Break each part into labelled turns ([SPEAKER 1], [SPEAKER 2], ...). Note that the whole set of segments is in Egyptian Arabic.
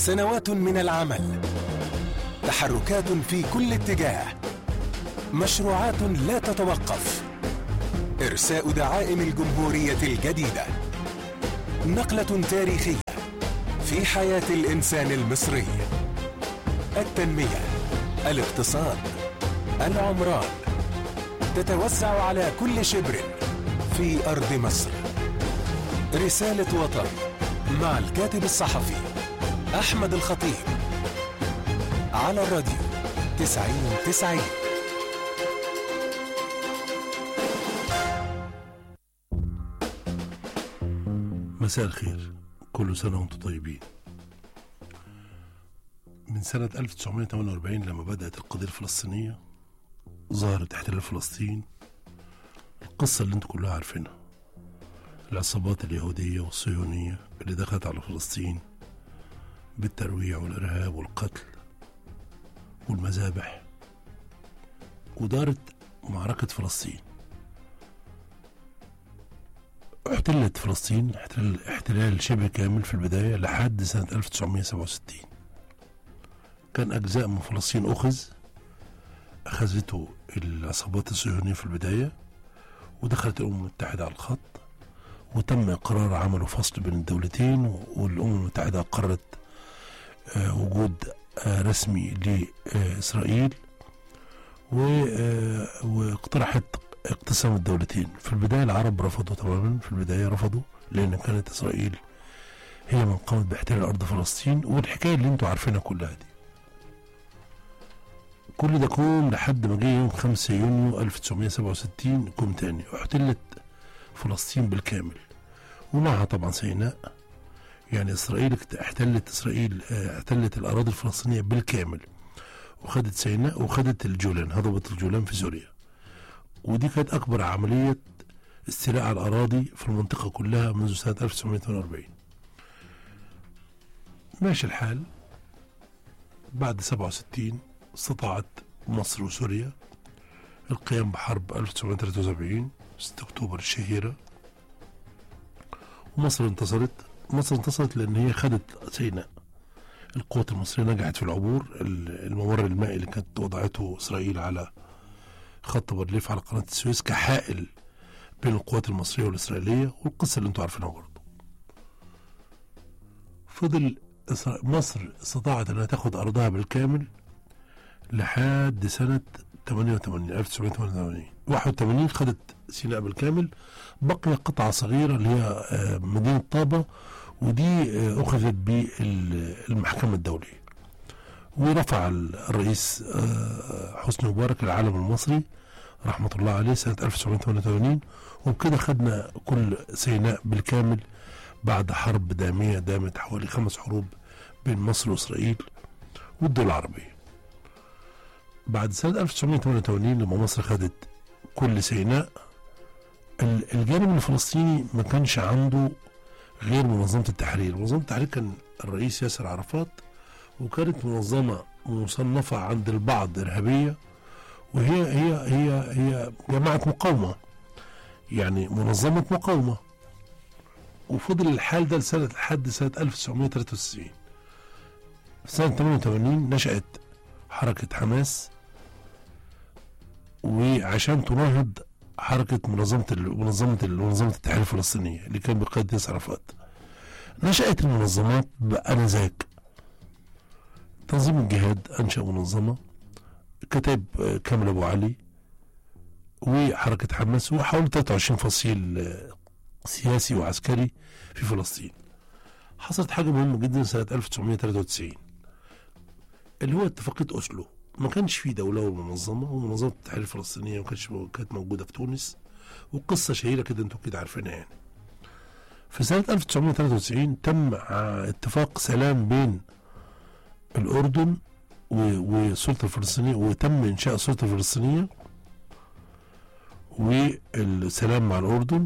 [SPEAKER 1] سنوات من العمل تحركات في كل اتجاه مشروعات لا تتوقف إرساء دعائم الجمهورية الجديدة نقلة تاريخية في حياة الإنسان المصري التنمية الاقتصاد العمران تتوسع على كل شبر في أرض مصر رسالة وطن مع الكاتب الصحفي أحمد الخطيب على الراديو تسعين تسعين
[SPEAKER 2] مساء الخير كل سنة وانتم طيبين من سنة 1948 لما بدأت القضية الفلسطينية ظهرت احتلال فلسطين القصة اللي انتم كلها عارفينها العصابات اليهودية والصهيونية اللي دخلت على فلسطين بالترويع والإرهاب والقتل والمذابح ودارت معركة فلسطين احتلت فلسطين احتلال, احتلال شبه كامل في البداية لحد سنة 1967 كان أجزاء من فلسطين أخذ أخذته العصابات الصهيونية في البداية ودخلت الأمم المتحدة على الخط وتم إقرار عمل فصل بين الدولتين والأمم المتحدة قررت آه، وجود آه، رسمي لإسرائيل و- آه، واقترحت اقتسام الدولتين في البداية العرب رفضوا تماما في البداية رفضوا لأن كانت إسرائيل هي من قامت باحتلال أرض فلسطين والحكاية اللي انتوا عارفينها كلها دي كل ده كوم لحد ما جه يوم 5 يونيو 1967 كوم تاني احتلت فلسطين بالكامل ومعها طبعا سيناء يعني اسرائيل اكت- احتلت اسرائيل اه، احتلت الاراضي الفلسطينيه بالكامل وخدت سيناء وخدت الجولان هضبه الجولان في سوريا ودي كانت اكبر عمليه استيلاء على الاراضي في المنطقه كلها منذ سنه 1948 ماشي الحال بعد 67 استطاعت مصر وسوريا القيام بحرب 1973 6 اكتوبر الشهيره ومصر انتصرت مصر انتصرت لان هي خدت سيناء القوات المصريه نجحت في العبور ال- الممر المائي اللي كانت وضعته اسرائيل على خط بارليف على قناه السويس كحائل بين القوات المصريه والاسرائيليه والقصه اللي انتم عارفينها برضه فضل إسرا- مصر استطاعت انها تاخد ارضها بالكامل لحد سنه 88 1988 81 خدت سيناء بالكامل بقي قطعة صغيرة اللي هي آه، مدينة طابة ودي آه، أخذت بالمحكمة الدولية ورفع الرئيس آه، حسني مبارك العالم المصري رحمة الله عليه سنة 1988 وبكده خدنا كل سيناء بالكامل بعد حرب دامية دامت حوالي خمس حروب بين مصر وإسرائيل والدول العربية بعد سنة 1988 لما مصر خدت كل سيناء ال- الجانب الفلسطيني ما كانش عنده غير منظمة التحرير منظمة التحرير كان الرئيس ياسر عرفات وكانت منظمة مصنفة عند البعض إرهابية وهي هي هي هي جماعة مقاومة يعني منظمة مقاومة وفضل الحال ده لسنة لحد سنة 1993 في سنة 88 نشأت حركة حماس وعشان تناهض حركة منظمة ال- منظمة ال- منظمة التحرير الفلسطينية اللي كان بقيادة ياسر عرفات نشأت المنظمات بأنذاك تنظيم الجهاد أنشأ منظمة كتب آه، كامل أبو علي وحركة حماس وحوالي 23 فصيل آه، سياسي وعسكري في فلسطين حصلت حاجة مهمة جدا سنة 1993 اللي هو اتفاقية أوسلو ما كانش في دولة ومنظمة ومنظمة التحرير الفلسطينية ما كانتش كانت موجودة في تونس وقصة شهيرة كده انتوا كده عارفينها يعني في سنة 1993 تم ع- اتفاق سلام بين الأردن و- والسلطة الفلسطينية وتم إنشاء السلطة الفلسطينية والسلام مع الأردن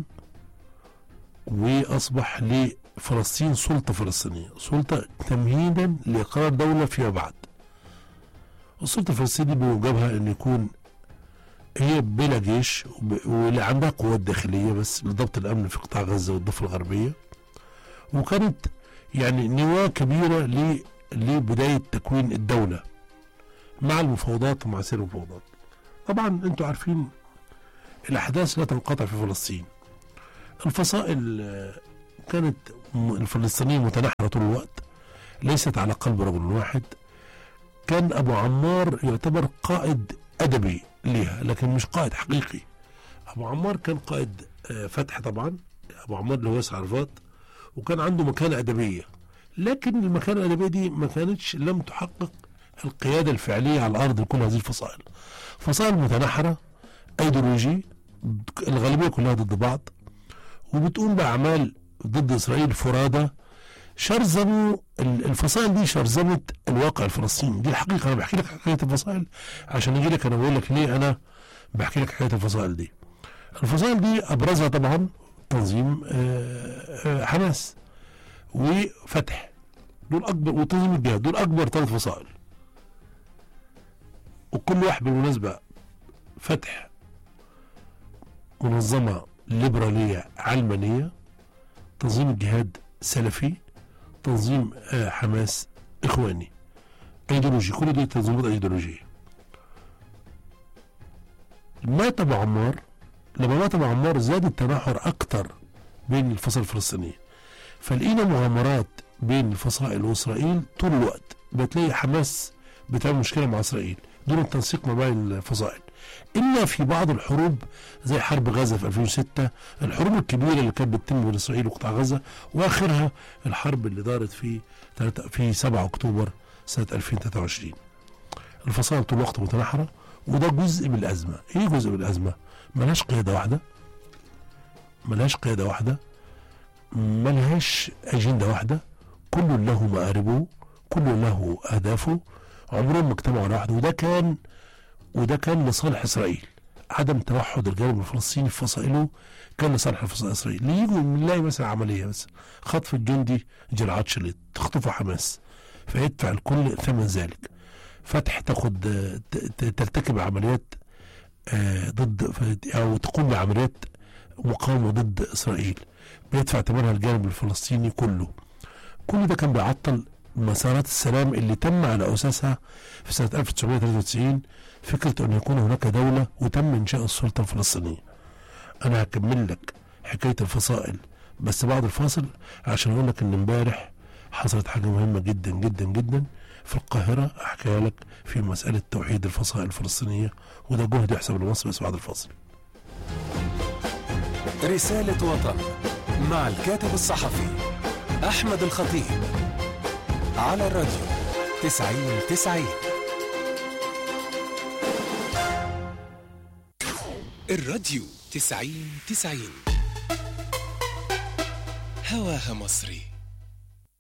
[SPEAKER 2] وأصبح لفلسطين سلطة فلسطينية سلطة تمهيدا لإقرار دولة فيما بعد السلطة الفلسطينية بموجبها أن يكون هي بلا جيش وب- واللي عندها قوات داخلية بس لضبط الأمن في قطاع غزة والضفة الغربية وكانت يعني نواة كبيرة لبداية تكوين الدولة مع المفاوضات ومع سير المفاوضات طبعا انتوا عارفين الأحداث لا تنقطع في فلسطين الفصائل آه، كانت م- الفلسطينية متناحرة طول الوقت ليست على قلب رجل واحد كان أبو عمار يعتبر قائد أدبي ليها لكن مش قائد حقيقي أبو عمار كان قائد آه، فتح طبعا أبو عمار اللي هو ياسر عرفات وكان عنده مكانة أدبية لكن المكانة الأدبية دي ما كانتش لم تحقق القيادة الفعلية على الأرض لكل هذه الفصائل فصائل متناحرة أيديولوجي الغالبية كلها ضد بعض وبتقوم بأعمال ضد إسرائيل فرادى شرذموا ال- الفصائل دي شرذمت الواقع الفلسطيني دي الحقيقة أنا بحكي لك حكاية الفصائل عشان أجي لك أنا بقول لك ليه أنا بحكي لك حكاية الفصائل دي الفصائل دي أبرزها طبعا تنظيم آه، آه، حماس وفتح دول أكبر وتنظيم الجهاد دول أكبر ثلاث فصائل وكل واحد بالمناسبة فتح منظمة ليبرالية علمانية تنظيم الجهاد سلفي تنظيم آه، حماس إخواني أيديولوجي كل دي تنظيمات أيديولوجية مات أبو عمار لما مات أبو عمار زاد التناحر أكتر بين الفصائل الفلسطينية فلقينا مغامرات بين الفصائل وإسرائيل طول الوقت بتلاقي حماس بتعمل مشكلة مع إسرائيل دون التنسيق ما بين الفصائل إلا في بعض الحروب زي حرب غزة في 2006 الحروب الكبيرة اللي كانت بتتم بين إسرائيل وقطاع غزة وآخرها الحرب اللي دارت في تلاتة- في 7 أكتوبر سنة 2023 الفصائل طول الوقت متناحرة وده جزء من الأزمة إيه جزء من الأزمة ملهاش قيادة واحدة ملهاش قيادة واحدة ملهاش أجندة واحدة كل له مآربه كل له أهدافه عمرهم ما اجتمعوا على واحد وده كان وده كان لصالح إسرائيل عدم توحد الجانب الفلسطيني في فصائله كان لصالح فصائل إسرائيل يجوا نلاقي مثلا عملية بس خطف الجندي جلعاد شليت تخطفه حماس فيدفع الكل ثمن ذلك فتح تاخد آه، ت- ت- ترتكب عمليات آه، ضد ف- او تقوم بعمليات مقاومه ضد اسرائيل بيدفع ثمنها الجانب الفلسطيني كله كل ده كان بيعطل مسارات السلام اللي تم على اساسها في سنه 1993 فكره ان يكون هناك دوله وتم انشاء السلطه الفلسطينيه انا هكمل لك حكايه الفصائل بس بعد الفاصل عشان اقول لك ان امبارح حصلت حاجه مهمه جدا جدا جدا في القاهره احكيها لك في مساله توحيد الفصائل الفلسطينيه وده جهد يحسب لمصر بس بعد الفاصل
[SPEAKER 1] رسالة وطن مع الكاتب الصحفي أحمد الخطيب على الراديو تسعين تسعين الراديو تسعين تسعين هواها مصري